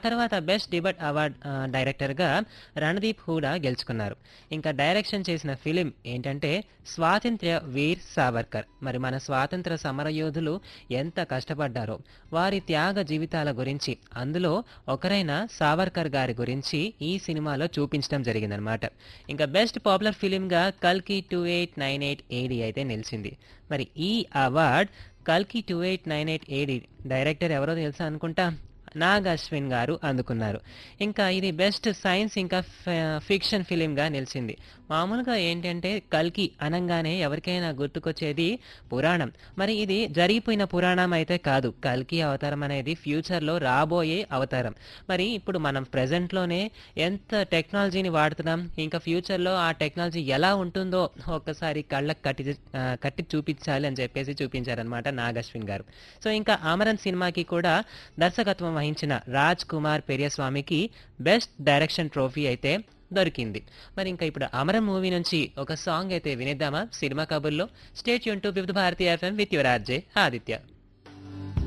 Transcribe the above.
తర్వాత best debut award ఆ, డైరెక్టర్గా రణదీప్ హూడా గెలుచుకున్నారు ఇంకా డైరెక్షన్ చేసిన ఫిలిం ఏంటంటే స్వాతంత్ర్య వీర్ సావర్కర్ మరి మన స్వాతంత్ర సమరయోధులు ఎంత కష్టపడ్డారో వారి త్యాగ జీవితాల గురించి అందులో ఒకరైన సావర్కర్ గారి గురించి ఈ సినిమాలో చూపించడం జరిగిందనమాట ఇంకా బెస్ట్ పాపులర్ ఫిలింగా కల్కి two eight nine eight AD అయితే నిలిచింది మరి ఈ అవార్డ్ కల్కి two eight nine eight AD director ఎవరో తెలుసా అనుకుంటా నాగ్ అశ్విన్ గారు అందుకున్నారు ఇంకా ఇది బెస్ట్ సైన్స్ ఇంకా ఫిక్షన్ ఫిలింగా నిలిచింది మామూలుగా ఏంటంటే కల్కి అనగానే ఎవరికైనా గుర్తుకొచ్చేది పురాణం మరి ఇది జరిగిపోయిన పురాణం అయితే కాదు కల్కి అవతారం అనేది ఫ్యూచర్లో రాబోయే అవతారం మరి ఇప్పుడు మనం ప్రజెంట్లోనే ఎంత టెక్నాలజీని వాడుతున్నాం ఇంకా ఫ్యూచర్లో ఆ టెక్నాలజీ ఎలా ఉంటుందో ఒక్కసారి కళ్ళకు కట్టి ఆ, కట్టి చూపించాలి అని చెప్పేసి చూపించారనమాట నాగశ్విన్ గారు సో ఇంకా అమరన్ సినిమాకి కూడా దర్శకత్వం వహించిన రాజ్ కుమార్ పెరియస్వామికి బెస్ట్ డైరెక్షన్ ట్రోఫీ అయితే దొరికింది మరి ఇంకా ఇప్పుడు అమరన్ మూవీ నుంచి ఒక సాంగ్ అయితే వినేద్దామా సినిమా కబుర్లో స్టేట్ యూన్ టు వివిధ భారతీయ FM with your RJ Aditya